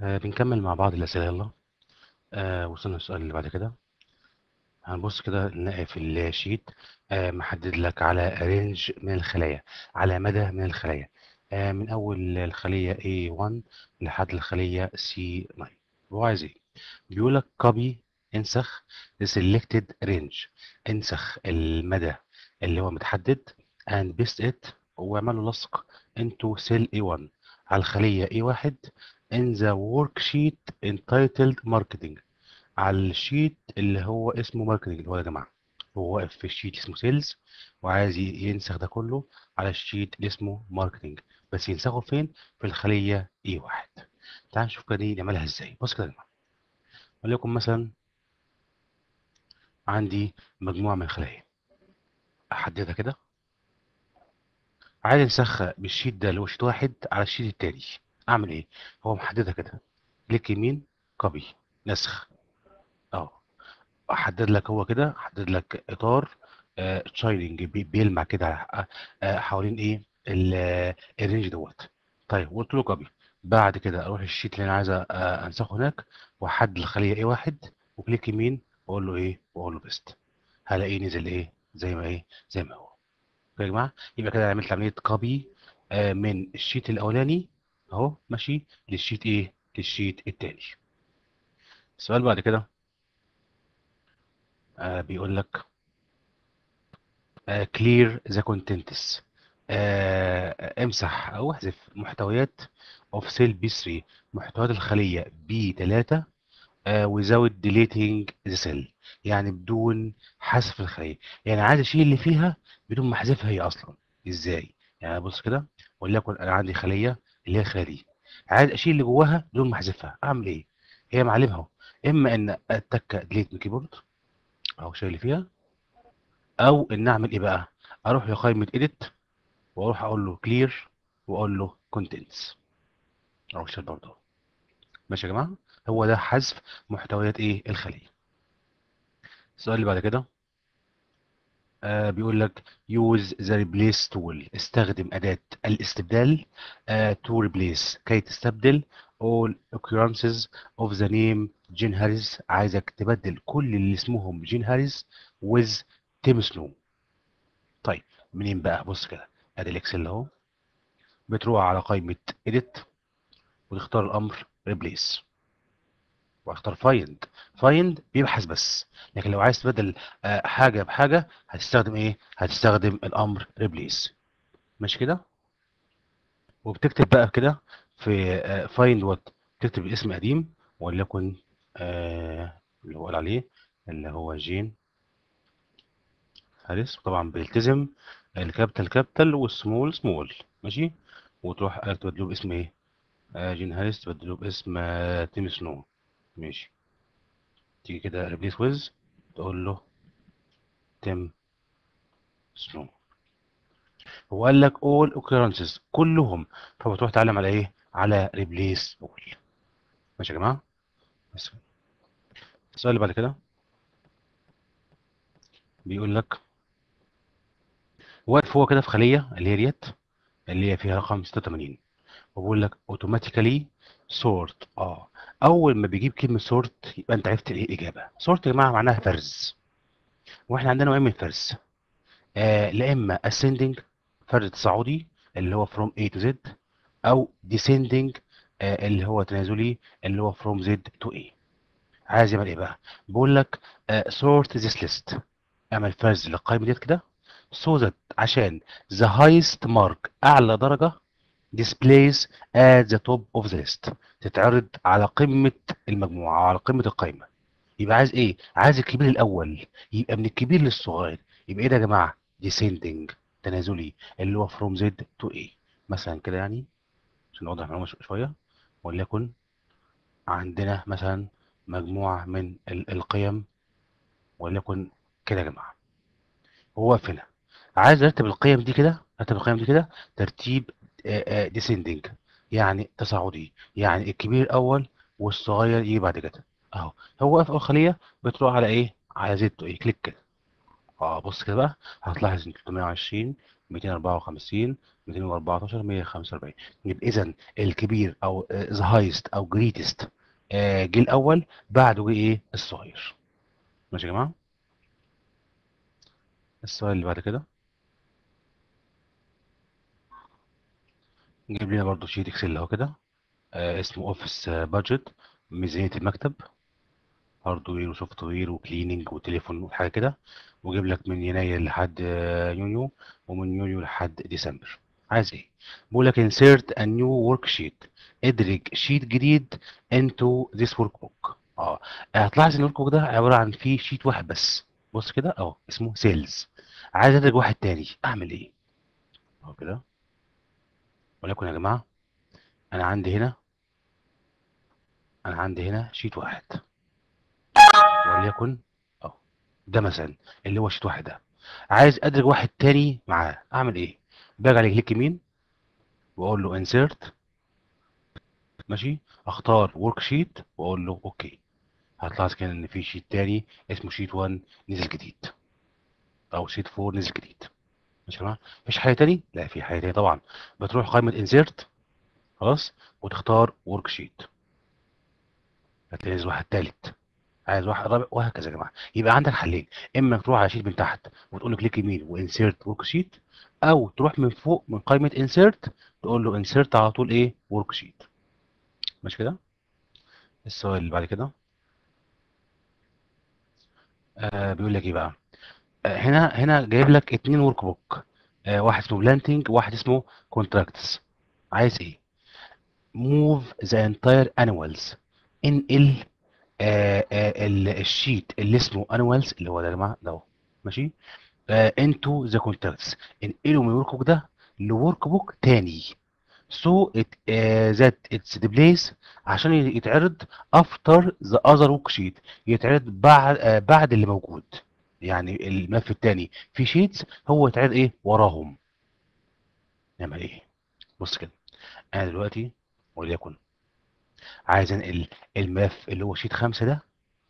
آه بنكمل مع بعض الأسئلة يلا آه وصلنا للسؤال اللي بعد كده هنبص كده نلاقي في الشيت آه محدد لك على رينج من الخلايا على مدى من الخلايا آه من أول الخلية A1 لحد الخلية C9 هو عايز إيه؟ بيقول لك copy انسخ the selected range انسخ المدى اللي هو متحدد and paste it واعمل له لصق into cell A1 على الخلية A1 in the worksheet entitled marketing على الشيت اللي هو اسمه ماركتنج اللي هو يا جماعه هو واقف في الشيت اسمه سيلز وعايز ينسخ ده كله على الشيت اللي اسمه ماركتنج بس ينسخه فين في الخليه اي واحد تعال نشوف كده دي نعملها ازاي بص كده يا جماعه وليكن مثلا عندي مجموعه من الخلايا احددها كده عايز انسخها بالشيت ده اللي هو شيت واحد على الشيت التاني اعمل ايه هو محددها كده كليك يمين كوبي نسخ اه احدد لك هو كده احدد لك اطار تشايلنج بيلمع كده آه حوالين ايه الرينج دوت طيب قلت له كوبي بعد كده اروح الشيت اللي انا عايز انسخه هناك واحدد الخليه ايه واحد وكليك يمين واقول له ايه واقول له بيست هلاقيه نزل ايه زي ما ايه زي ما هو يا جماعه يبقى كده عملت عمليه كوبي آه من الشيت الاولاني اهو ماشي للشيت ايه للشيت التاني السؤال بعد كده آه بيقول لك آه clear the contents آه امسح او احذف محتويات of cell B3 محتويات الخلية B3 آه without deleting the cell يعني بدون حذف الخلية يعني عايز اشيل اللي فيها بدون ما احذفها هي اصلا ازاي يعني بص كده وليكن انا عندي خلية اللي هي الخلية دي عايز اشيل اللي جواها بدون ما احذفها اعمل ايه هي معلمها اهو اما ان اتك ديليت من الكيبورد او شيء اللي فيها او ان اعمل ايه بقى اروح لقائمه اديت واروح اقول له كلير واقول له كونتنتس او شيل برضه ماشي يا جماعه هو ده حذف محتويات ايه الخليه السؤال اللي بعد كده آه بيقول لك use the replace tool استخدم أداة الاستبدال آه to replace كي تستبدل all occurrences of the name جين هاريس عايزك تبدل كل اللي اسمهم جين هاريس with تيم سنو طيب منين بقى بص كده ادي الاكسل اهو بتروح على قائمة edit وتختار الامر replace واختار find find بيبحث بس لكن لو عايز تبدل آه حاجة بحاجة هتستخدم ايه هتستخدم الامر replace ماشي كده وبتكتب بقى كده في آه find what تكتب اسم قديم وليكن آه اللي هو قال عليه اللي هو جين هاريس طبعا بيلتزم الكابيتال كابيتال والسمول سمول ماشي وتروح تبدله باسم ايه آه جين هاريس تبدله باسم آه تيم سنو ماشي تيجي كده ريبليس ويز تقول له تيم سنو هو قال لك all occurrences كلهم فبتروح تعلم على ايه على ريبليس all ماشي يا جماعه بس السؤال اللي بعد كده بيقول لك واقف هو كده في خليه اللي هي ديت اللي هي فيها رقم 86 وبقول لك اوتوماتيكالي سورت اه اول ما بيجيب كلمه سورت يبقى انت عرفت ايه الاجابه سورت يا جماعه معناها فرز واحنا عندنا نوعين من الفرز آه لا اما ascending فرز تصاعدي اللي هو from A to Z او descending آه اللي هو تنازلي اللي هو from Z to A عايز يعمل ايه بقى بقول لك آه sort this list اعمل فرز للقائمه ديت كده so that عشان the highest mark اعلى درجه displays at the top of the list تتعرض على قمه المجموعه على قمه القائمه يبقى عايز ايه عايز الكبير الاول يبقى من الكبير للصغير يبقى ايه ده يا جماعه descending تنازلي اللي هو from Z to A مثلا كده يعني عشان نوضح المعلومه شويه وليكن عندنا مثلا مجموعه من القيم وليكن كده يا جماعه هو واقف هنا عايز ارتب القيم دي كده ارتب القيم دي كده ترتيب ديسندنج يعني تصاعدي يعني الكبير اول والصغير يجي بعد كده اهو هو واقف اول خليه بتروح على ايه على زد ايه كليك كده اه بص كده بقى هتلاحظ ان 320 254 214 145 يبقى اذا الكبير او ذا هايست او جريتست جه الاول بعده جه ايه الصغير ماشي يا جماعه السؤال اللي بعد كده نجيب لنا برضو شيت اكسل اهو كده آه اسمه اوفيس بادجت ميزانيه المكتب هاردوير وسوفت وير وكليننج وتليفون وحاجه كده وجيب لك من يناير لحد آه، يونيو ومن يونيو لحد ديسمبر عايز ايه بقول لك insert a new worksheet ادرج شيت جديد into this workbook اه هتلاحظ ان الورك بوك ده عباره عن فيه شيت واحد بس بص كده اهو اسمه سيلز عايز ادرج واحد تاني اعمل ايه اهو كده ولكن يا جماعه انا عندي هنا انا عندي هنا شيت واحد وليكن اهو ده مثلا اللي هو شيت واحد ده عايز ادرج واحد تاني معاه اعمل ايه باجي على كليك يمين واقول له انسيرت ماشي اختار ورك شيت واقول له اوكي هتلاحظ كده ان في شيت تاني اسمه شيت 1 نزل جديد او شيت 4 نزل جديد ماشي يا جماعه مفيش حاجه تاني لا في حاجه تاني طبعا بتروح قائمه انسيرت خلاص وتختار ورك شيت هتلاقي نزل واحد تالت عايز واحد رابع وهكذا يا جماعه يبقى عندك حلين اما تروح على شيت من تحت وتقول له كليك يمين وانسيرت ورك شيت او تروح من فوق من قائمه انسيرت تقول له انسيرت على طول ايه ورك شيت ماشي كده السؤال اللي بعد كده آه بيقول لك ايه بقى آه هنا هنا جايب لك اتنين ورك بوك آه واحد اسمه بلانتنج واحد اسمه كونتراكتس عايز ايه موف ذا انتاير انوالز انقل آه آه ال- الشيت اللي اسمه انوالز اللي هو ده يا جماعه ده اهو ماشي انتو ذا كونتراكتس انقله من الورك بوك ده لورك بوك تاني سو ذات اتس ديبليس عشان يتعرض افتر ذا اذر ورك شيت يتعرض بعد آه بعد اللي موجود يعني الملف التاني في شيتس هو يتعرض ايه وراهم نعمل ايه بص كده انا دلوقتي وليكن عايز انقل الملف اللي هو شيت خمسة ده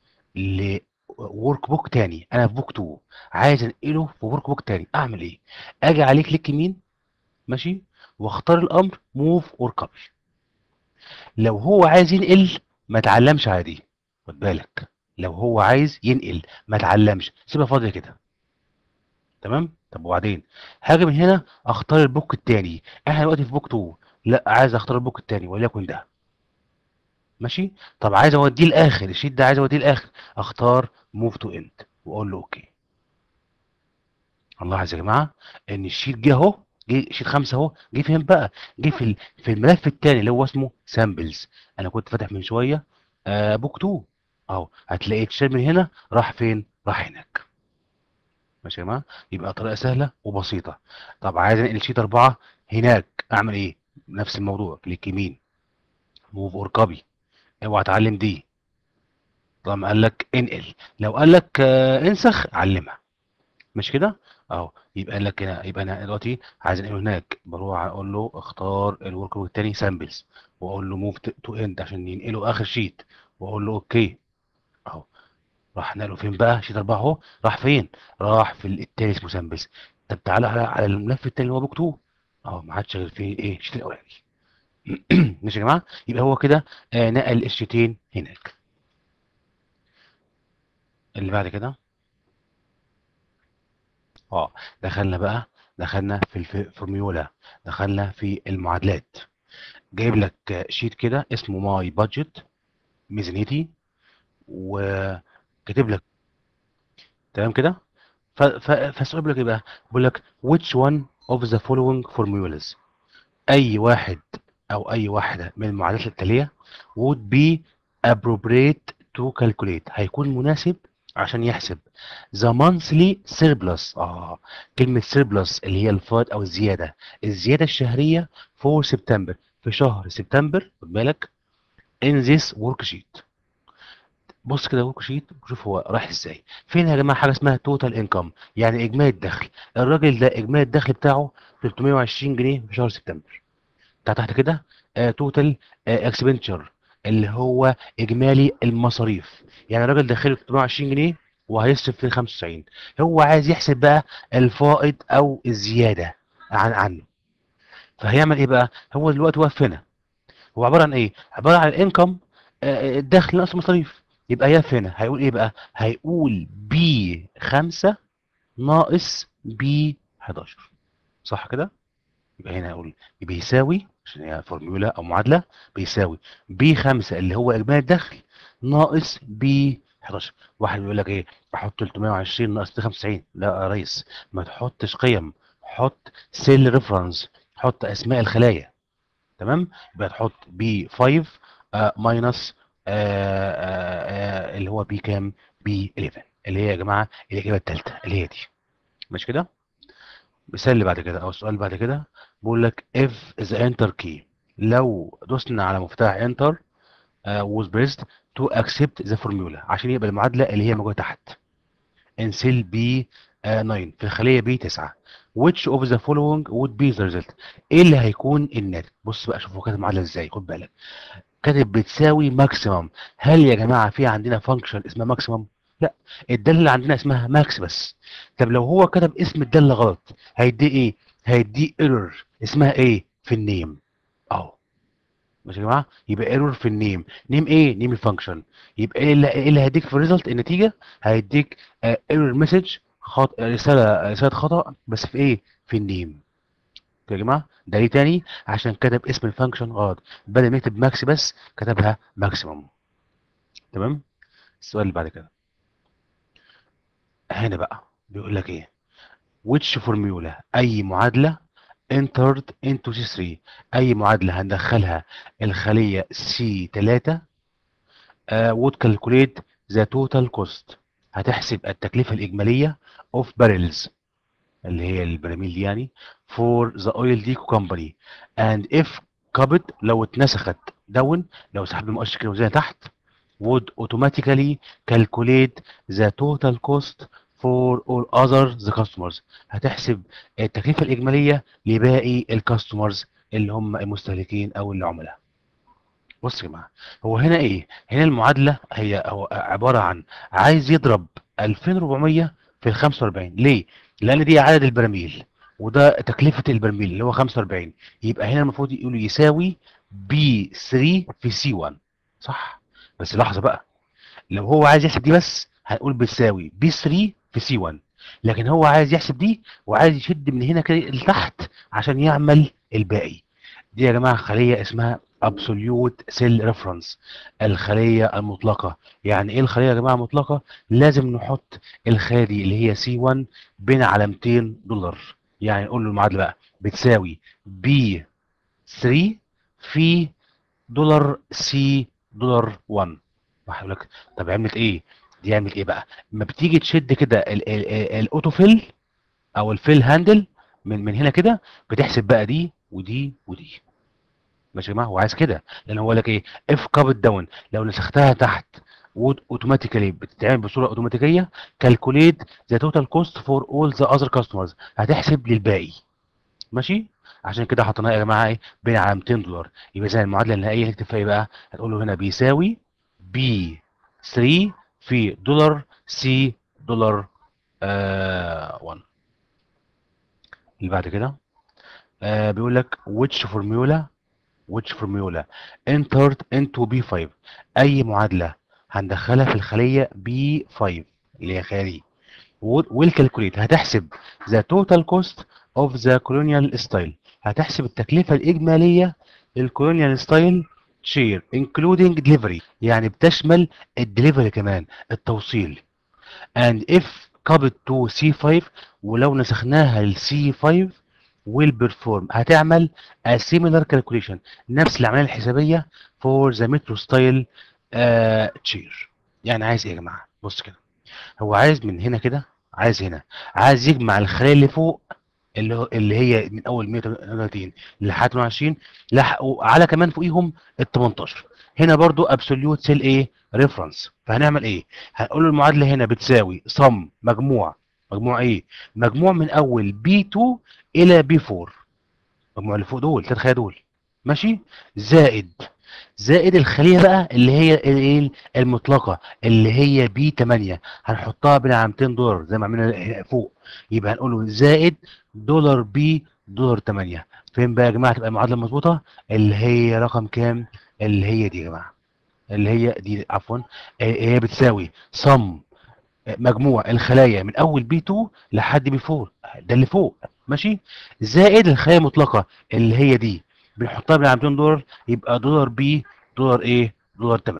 لورك بوك تاني انا في بوك 2 عايز انقله في ورك بوك تاني اعمل ايه اجي عليه كليك يمين ماشي واختار الامر موف اور كوبي لو هو عايز ينقل ما تعلمش عادي خد بالك لو هو عايز ينقل ما تعلمش سيبها فاضيه كده تمام طب وبعدين هاجي من هنا اختار البوك التاني احنا دلوقتي في بوك 2 لا عايز اختار البوك التاني وليكن ده ماشي طب عايز اوديه الاخر الشيت ده عايز اوديه الاخر اختار موف تو اند واقول له اوكي نلاحظ يا جماعه ان الشيت جه اهو جه شيت خمسه اهو جه فين بقى جه في ال- في الملف الثاني اللي هو اسمه سامبلز انا كنت فاتح من شويه آه بوك 2 اهو هتلاقيه اتشال من هنا راح فين راح هناك ماشي يا جماعه يبقى طريقه سهله وبسيطه طب عايز انقل شيت اربعه هناك اعمل ايه نفس الموضوع كليك يمين موف اور كوبي اوعى اتعلم دي طالما قال لك انقل لو قال لك آه انسخ علمها مش كده اهو يبقى قال لك هنا يبقى انا دلوقتي عايز انقله هناك بروح اقول له اختار الورك بوك التاني سامبلز واقول له موف تو اند عشان ينقله اخر شيت واقول له اوكي اهو راح نقله فين بقى شيت اربعه اهو راح فين راح في التاني اسمه سامبلز طب تعالى على على الملف التاني اللي هو بوك 2 اهو ما عادش غير فيه ايه الشيت الاولاني ماشي يا جماعه يبقى هو كده آه نقل الشيتين هناك اللي بعد كده اه دخلنا بقى دخلنا في الفورميولا دخلنا في المعادلات جايب لك شيت كده اسمه ماي بادجت ميزانيتي وكاتب لك تمام كده ف- ف- فالسؤال بيقول لك ايه بقى بيقول لك which one of the following formulas اي واحد او اي واحده من المعادلات التاليه would be appropriate to calculate هيكون مناسب عشان يحسب the monthly surplus اه كلمه surplus اللي هي الفائض او الزياده الزياده الشهريه for سبتمبر في شهر سبتمبر خد بالك in this worksheet بص كده ورك شيت وشوف هو رايح ازاي فين يا جماعه حاجه اسمها توتال انكم يعني اجمالي الدخل الراجل ده اجمالي الدخل بتاعه 320 جنيه في شهر سبتمبر بتاع تحت كده توتال اكسبنتشر اللي هو اجمالي المصاريف يعني الراجل داخله 320 جنيه وهيصرف فيه 95 هو عايز يحسب بقى الفائض او الزياده عن عنه فهيعمل ايه بقى هو دلوقتي واقف هنا هو عباره عن ايه عباره عن الانكم الدخل ناقص المصاريف يبقى يقف هنا هيقول ايه بقى هيقول بي 5 ناقص بي 11 صح كده يبقى هنا هقول بيساوي عشان هي فورمولا او معادله بيساوي بي 5 اللي هو اجمالي الدخل ناقص بي 11 واحد بيقول لك ايه احط 320 ناقص 95 لا يا ريس ما تحطش قيم حط سيل ريفرنس حط اسماء الخلايا تمام يبقى تحط بي 5 ماينس اللي هو بي كام بي 11 اللي هي يا جماعه الاجابه الثالثه اللي هي دي مش كده المثال اللي بعد كده او السؤال اللي بعد كده بيقول لك if the enter key لو دوسنا على مفتاح enter uh, was pressed to accept the formula عشان يقبل المعادله اللي هي موجوده تحت in cell B uh, 9 في الخليه B 9 which of the following would be the result ايه اللي هيكون الناتج بص بقى شوفوا كاتب المعادله ازاي خد بالك كاتب بتساوي ماكسيمم هل يا جماعه في عندنا فانكشن اسمها ماكسيمم لا الداله اللي عندنا اسمها ماكس بس طب لو هو كتب اسم الداله غلط هيديه ايه هيديه ايرور اسمها ايه في النيم اهو ماشي يا جماعه يبقى ايرور في النيم نيم ايه نيم الفانكشن يبقى ايه اللي, إيه اللي هيديك في الريزلت النتيجه هيديك ايرور مسج خط رساله رساله خطا بس في ايه في النيم يا جماعه ده ليه تاني عشان كتب اسم الفانكشن غلط بدل ما يكتب ماكس بس كتبها ماكسيمم تمام السؤال اللي بعد كده هنا بقى بيقول لك ايه which formula اي معادله entered into C3 اي معادله هندخلها الخليه C3 uh, would calculate the total cost هتحسب التكلفه الاجماليه of barrels اللي هي البراميل دي يعني for the oil deco company and if كابت لو اتنسخت داون لو سحبنا مؤشر كده وزي تحت would automatically calculate the total cost for all other the customers هتحسب التكلفة الإجمالية لباقي الكاستمرز اللي هم المستهلكين أو العملاء بص يا جماعة هو هنا إيه؟ هنا المعادلة هي هو عبارة عن عايز يضرب 2400 في ال 45 ليه؟ لأن دي عدد البراميل وده تكلفة البرميل اللي هو 45 يبقى هنا المفروض يقولوا يساوي بي 3 في سي 1 صح بس لحظة بقى لو هو عايز يحسب دي بس هنقول بتساوي بي 3 في سي 1 لكن هو عايز يحسب دي وعايز يشد من هنا كده لتحت عشان يعمل الباقي دي يا جماعة خلية اسمها absolute cell reference الخلية المطلقة يعني ايه الخلية يا جماعة مطلقة لازم نحط الخلية دي اللي هي سي 1 بين علامتين دولار يعني نقول له المعادلة بقى بتساوي بي 3 في دولار سي دولار 1 واحد يقول لك طب عملت ايه دي عملت ايه بقى لما بتيجي تشد كده الاوتو فيل او الفيل هاندل من من هنا كده بتحسب بقى دي ودي ودي ماشي يا جماعه هو عايز كده لان هو لك ايه اف كابت داون لو نسختها تحت وود اوتوماتيكالي بتتعمل بصوره اوتوماتيكيه كالكوليت ذا توتال كوست فور اول ذا اذر كاستمرز هتحسب للباقي ماشي عشان كده حطيناها يا جماعه ايه بين علامتين دولار يبقى زي المعادله النهائيه هنكتب فيها ايه بقى هتقول له هنا بيساوي بي 3 في دولار سي دولار آه 1 اللي بعد كده آه بيقول لك which formula which formula entered into B5 اي معادله هندخلها في الخليه B5 اللي هي خياري والكالكوليت هتحسب the total cost of the colonial style هتحسب التكلفه الاجماليه للكولونيال ستايل شير including delivery يعني بتشمل الدليفري كمان التوصيل and if coupled to C5 ولو نسخناها ل C5 will perform هتعمل a similar calculation نفس العمليه الحسابيه for the metro style uh, chair يعني عايز ايه يا جماعه بص كده هو عايز من هنا كده عايز هنا عايز يجمع الخلايا اللي فوق اللي هو اللي هي من اول 130 لحد 120 على كمان فوقيهم ال 18 هنا برضو ابسوليوت سيل ايه ريفرنس فهنعمل ايه هنقول له المعادله هنا بتساوي صم مجموع مجموع ايه مجموع من اول بي 2 الى بي 4 المجموع اللي فوق دول ثلاث خلايا دول ماشي زائد زائد الخليه بقى اللي هي الايه المطلقه اللي هي بي 8 هنحطها بين علامتين دولار زي ما عملنا فوق يبقى هنقول زائد دولار بي دولار 8 فين بقى يا جماعه تبقى المعادله مظبوطه اللي هي رقم كام اللي هي دي يا جماعه اللي هي دي عفوا هي بتساوي صم مجموع الخلايا من اول بي 2 لحد بي 4 ده اللي فوق ماشي زائد الخلايا المطلقه اللي هي دي بنحطها بين علامتين دولار يبقى دولار بي دولار ايه دولار 8